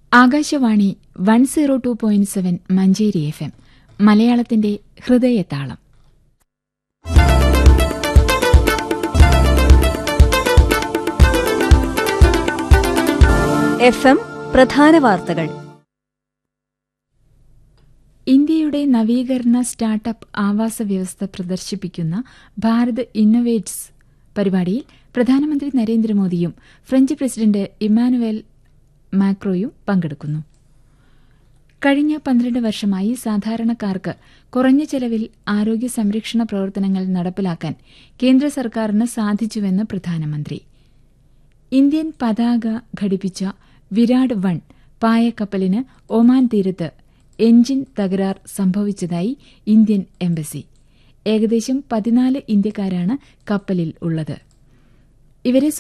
Akashvani one zero two point seven Manjeri F M മലയാളത്തിന്റെ ഹൃദയതാളം F M പ്രധാന വാർത്തകൾ ഇന്ത്യയുടെ നവീകരണ സ്റ്റാർട്ടപ്പ് ആവാസ വ്യവസ്ഥ പ്രദർശിപ്പിക്കുന്ന ഭാരത് ഇന്നൊവേറ്റ്സ് പരിപാടിയിൽ പ്രധാനമന്ത്രി നരേന്ദ്രമോദിയും ഫ്രഞ്ച് പ്രസിഡന്റ് ഇമ്മാനുവേൽ മാക്രോയും പങ്കെടുക്കുന്നു കഴിഞ്ഞ പന്ത്രണ്ട് വർഷമായി സാധാരണക്കാർക്ക് കുറഞ്ഞ ചെലവിൽ ആരോഗ്യ സംരക്ഷണ പ്രവർത്തനങ്ങൾ നടപ്പിലാക്കാൻ കേന്ദ്ര സർക്കാരിന് സാധിച്ചുവെന്ന് പ്രധാനമന്ത്രി ഇന്ത്യൻ പതാക ഘടിപ്പിച്ച വിരാട് വൺ പായക്കപ്പലിന് ഒമാൻ തീരത്ത് എഞ്ചിൻ തകരാർ സംഭവിച്ചതായി ഇന്ത്യൻ എംബസി ഏകദേശം പതിനാല് ഇന്ത്യക്കാരാണ് കപ്പലിൽ ഉള്ളത് ഇവരെ